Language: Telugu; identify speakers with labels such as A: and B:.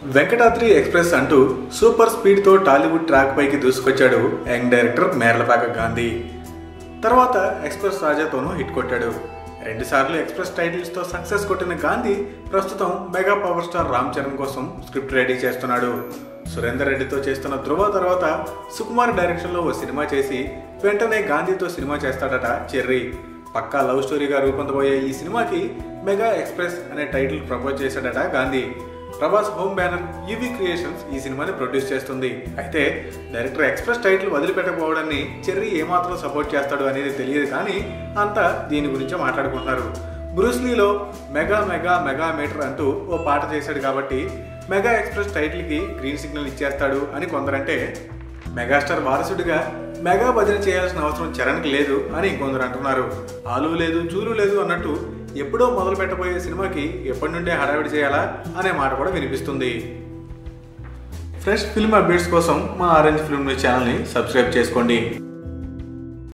A: వెంకటాద్రి ఎక్స్ప్రెస్ అంటూ సూపర్ స్పీడ్తో టాలీవుడ్ ట్రాక్ పైకి దూసుకొచ్చాడు యంగ్ డైరెక్టర్ మేర్లపాక గాంధీ తర్వాత ఎక్స్ప్రెస్ రాజాతోనూ హిట్ కొట్టాడు రెండుసార్లు ఎక్స్ప్రెస్ టైటిల్స్తో సక్సెస్ కొట్టిన గాంధీ ప్రస్తుతం mega power star Ram Charan కోసం స్క్రిప్ట్ రెడీ చేస్తున్నాడు సురేందర్ రెడ్డితో చేస్తున్న ధృవ తర్వాత సుకుమార్ డైరెక్షన్లో ఓ సినిమా చేసి వెంటనే గాంధీతో సినిమా చేస్తాడట చెర్రీ పక్కా లవ్ స్టోరీగా రూపొందబోయే ఈ సినిమాకి మెగా ఎక్స్ప్రెస్ అనే టైటిల్ ప్రపోజ్ చేశాడట Gandhi Prabhas home banner UV creations ఈ సినిమాని ప్రొడ్యూస్ చేస్తుంది అయితే డైరెక్టర్ ఎక్స్ప్రెస్ టైటిల్ వదిలిపెట్టకపోవడాన్ని చెర్రీ ఏమాత్రం సపోర్ట్ చేస్తాడు అనేది తెలియదు కానీ అంతా దీని గురించే మాట్లాడుకుంటున్నారు బ్రూస్లీలో మెగా మెగా మెగా మీటర్ అంటూ ఓ పాట చేశాడు కాబట్టి మెగా ఎక్స్ప్రెస్ టైటిల్కి గ్రీన్ సిగ్నల్ ఇచ్చేస్తాడు అని కొందరంటే మెగాస్టార్ వారసుడిగా మెగా భజన చేయాల్సిన అవసరం చరణ్కి లేదు అని ఇంకొందరు అంటున్నారు ఆలు లేదు చూలు లేదు అన్నట్టు ఎప్పుడో మొదలు పెట్టబోయే సినిమాకి ఎప్పటి నుండే హడావిడి చేయాలా అనే మాట కూడా వినిపిస్తుంది ఫ్రెష్ ఫిల్మ్ అప్డేట్స్ కోసం మా ఆరెంజ్ ఫిల్మ్ న్యూస్ ఛానల్ని సబ్స్క్రైబ్ చేసుకోండి